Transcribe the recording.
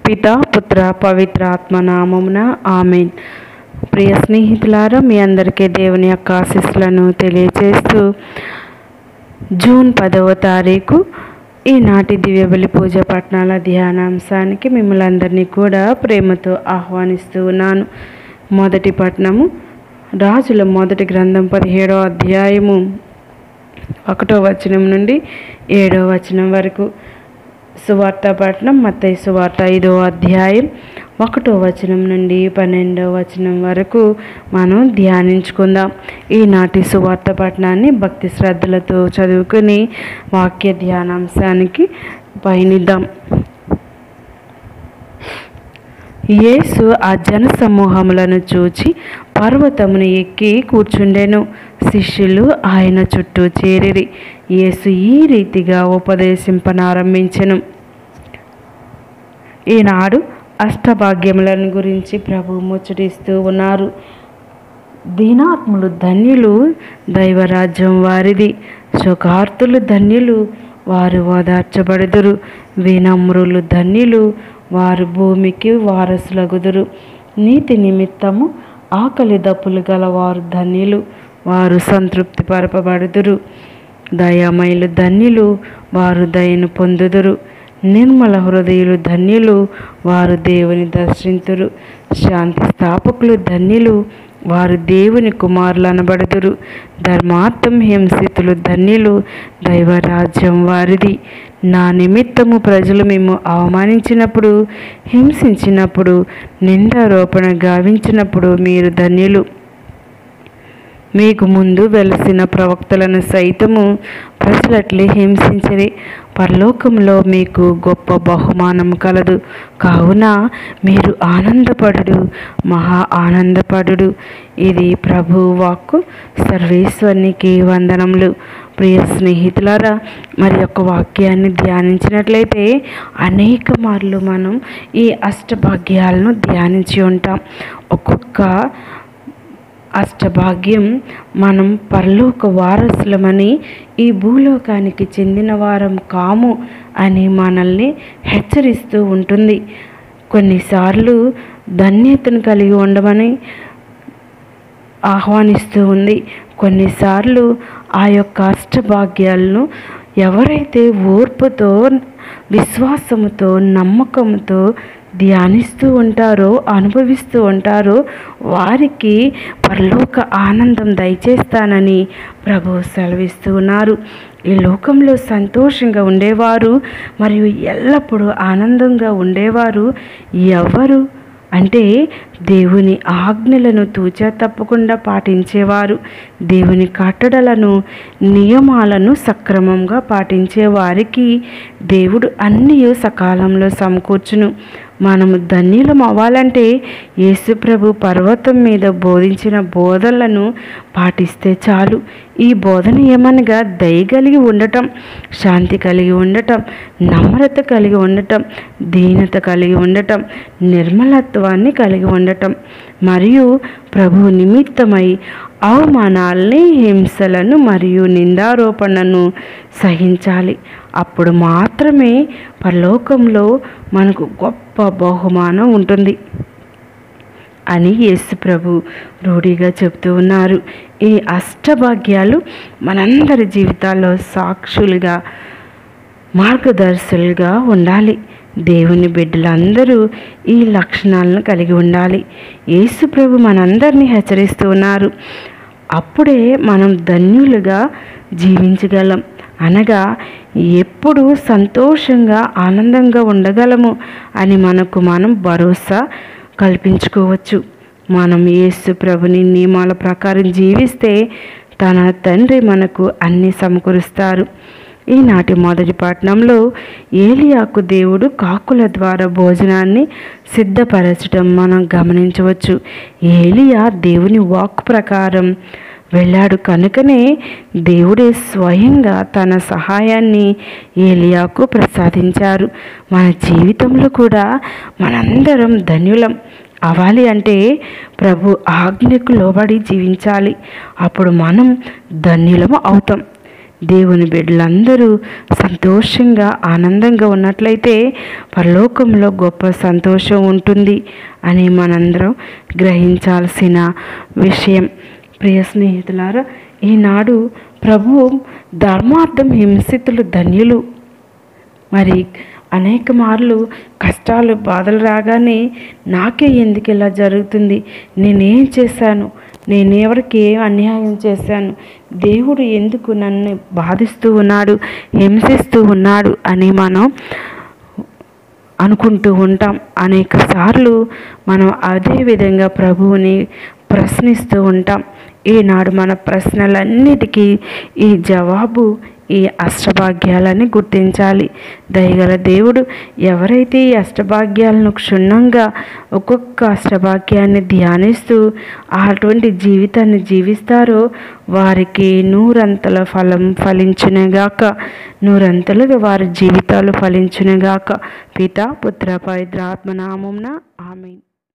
పిత పుత్ర పవిత్ర ఆత్మ నామమున ఆమెన్ ప్రియ స్నేహితులారా మీ అందరికీ దేవుని యొక్క ఆశీస్సులను తెలియజేస్తూ జూన్ పదవ తారీఖు ఈనాటి దివ్యబలి పూజ పట్నాల ధ్యానాంశానికి మిమ్మల్ని అందరినీ కూడా ప్రేమతో ఆహ్వానిస్తూ ఉన్నాను మొదటి పట్నము రాజుల మొదటి గ్రంథం పదిహేడో అధ్యాయము ఒకటో వచనం నుండి ఏడో వచనం వరకు సువార్త పట్నం మత్తయి సువార్త ఐదో అధ్యాయం ఒకటో వచనం నుండి పన్నెండో వచనం వరకు మనం ధ్యానించుకుందాం ఈనాటి సువార్త పట్టణాన్ని భక్తి శ్రద్ధలతో చదువుకుని వాక్య ధ్యానాంశానికి పయనిద్దాం యేసు ఆ జన సమూహములను చూచి పర్వతమును ఎక్కి కూర్చుండెను శిష్యులు ఆయన చుట్టూ చేరిరి యేసు ఈ రీతిగా ఉపదేశింపనారంభించెను ఈనాడు అష్టభాగ్యములను గురించి ప్రభు ముచ్చటిస్తూ ఉన్నారు దీనాత్ములు ధన్యులు దైవరాజ్యం వారిది శోకార్తులు ధన్యులు వారు ఓదార్చబడుదురు వినమ్రులు ధన్యులు వారు భూమికి వారసులగుదురు నీతి నిమిత్తము ఆకలి దప్పులు గల వారు ధన్యులు వారు సంతృప్తి పరపబడుదురు దయామయులు ధన్యులు వారు దయను పొందుదురు నిర్మల హృదయులు ధన్యులు వారు దేవుని దర్శింతురు శాంతి స్థాపకులు ధన్యులు వారు దేవుని కుమారులు అనబడుదురు ధర్మార్థం హింసితులు ధన్యులు దైవరాజ్యం వారిది నా నిమిత్తము ప్రజలు మేము అవమానించినప్పుడు హింసించినప్పుడు నిందారోపణ గావించినప్పుడు మీరు ధన్యులు మీకు ముందు వెలసిన ప్రవక్తలను సైతము ప్రజలట్లే హింసించరి పరలోకంలో మీకు గొప్ప బహుమానం కలదు కావున మీరు ఆనందపడు మహా ఆనందపడు ఇది ప్రభు వాక్కు సర్వేశ్వరునికి వందనములు ప్రియ స్నేహితులారా మరి యొక్క వాక్యాన్ని ధ్యానించినట్లయితే అనేక మార్లు మనం ఈ అష్టభాగ్యాలను ధ్యానించి ఉంటాం ఒక్కొక్క అష్టభాగ్యం మనం పరలోక వారసులమని ఈ భూలోకానికి చెందిన వారం కాము అని మనల్ని హెచ్చరిస్తూ ఉంటుంది కొన్నిసార్లు ధన్యతను కలిగి ఉండమని ఆహ్వానిస్తూ ఉంది కొన్నిసార్లు ఆ యొక్క అష్టభాగ్యాలను ఎవరైతే ఓర్పుతో విశ్వాసముతో నమ్మకంతో ధ్యానిస్తూ ఉంటారో అనుభవిస్తూ ఉంటారో వారికి పరలోక ఆనందం దయచేస్తానని ప్రభు సెలవిస్తూ ఉన్నారు ఈ లోకంలో సంతోషంగా ఉండేవారు మరియు ఎల్లప్పుడూ ఆనందంగా ఉండేవారు ఎవరు అంటే దేవుని ఆజ్ఞలను తూచా తప్పకుండా పాటించేవారు దేవుని కట్టడలను నియమాలను సక్రమంగా పాటించే వారికి దేవుడు అన్నీ సకాలంలో సమకూర్చును మనము ధన్యులం అవ్వాలంటే యేసుప్రభు పర్వతం మీద బోధించిన బోధనలను పాటిస్తే చాలు ఈ బోధన ఏమనగా దయ కలిగి ఉండటం శాంతి కలిగి ఉండటం నమ్రత కలిగి ఉండటం దీనత కలిగి ఉండటం నిర్మలత్వాన్ని కలిగి ఉండటం మరియు ప్రభు నిమిత్తమై అవమానాల్ని హింసలను మరియు నిందారోపణను సహించాలి అప్పుడు మాత్రమే పరలోకంలో మనకు గొప్ప బహుమానం ఉంటుంది అని యేసు ప్రభు రూఢిగా చెప్తూ ఉన్నారు ఈ అష్టభాగ్యాలు మనందరి జీవితాల్లో సాక్షులుగా మార్గదర్శులుగా ఉండాలి దేవుని బిడ్డలందరూ ఈ లక్షణాలను కలిగి ఉండాలి యేసు ప్రభు మనందరినీ హెచ్చరిస్తూ ఉన్నారు అప్పుడే మనం ధన్యులుగా జీవించగలం అనగా ఎప్పుడు సంతోషంగా ఆనందంగా ఉండగలము అని మనకు మనం భరోసా కల్పించుకోవచ్చు మనం యేసు ప్రభుని నియమాల ప్రకారం జీవిస్తే తన తండ్రి మనకు అన్ని సమకూరుస్తారు ఈనాటి మొదటి పట్టణంలో ఏలియాకు దేవుడు కాకుల ద్వారా భోజనాన్ని సిద్ధపరచడం మనం గమనించవచ్చు ఏలియా దేవుని వాక్ ప్రకారం వెళ్ళాడు కనుకనే దేవుడే స్వయంగా తన సహాయాన్ని ఏలియాకు ప్రసాదించారు మన జీవితంలో కూడా మనందరం ధన్యులం అవ్వాలి అంటే ప్రభు ఆజ్ఞకు లోబడి జీవించాలి అప్పుడు మనం ధన్యులము అవుతాం దేవుని బిడ్డలందరూ సంతోషంగా ఆనందంగా ఉన్నట్లయితే పరలోకంలో గొప్ప సంతోషం ఉంటుంది అని మనందరం గ్రహించాల్సిన విషయం ప్రియ స్నేహితులారా ఈనాడు ప్రభువు ధర్మార్థం హింసితులు ధన్యులు మరి అనేక మార్లు కష్టాలు బాధలు రాగానే నాకే ఎందుకు ఇలా జరుగుతుంది నేనేం చేశాను నేను ఎవరికి ఏం అన్యాయం చేశాను దేవుడు ఎందుకు నన్ను బాధిస్తూ ఉన్నాడు హింసిస్తూ ఉన్నాడు అని మనం అనుకుంటూ ఉంటాం అనేక సార్లు మనం అదే విధంగా ప్రభువుని ప్రశ్నిస్తూ ఉంటాం ఈనాడు మన ప్రశ్నలన్నిటికీ ఈ జవాబు ఈ అష్టభాగ్యాలని గుర్తించాలి దయగల దేవుడు ఎవరైతే ఈ అష్టభాగ్యాలను క్షుణ్ణంగా ఒక్కొక్క అష్టభాగ్యాన్ని ధ్యానిస్తూ అటువంటి జీవితాన్ని జీవిస్తారో వారికి నూరంతల ఫలం ఫలించునుగాక నూరంతలుగా వారి జీవితాలు ఫలించునుగాక పిత పుత్ర పవిత్ర ఆత్మనామంన ఆమె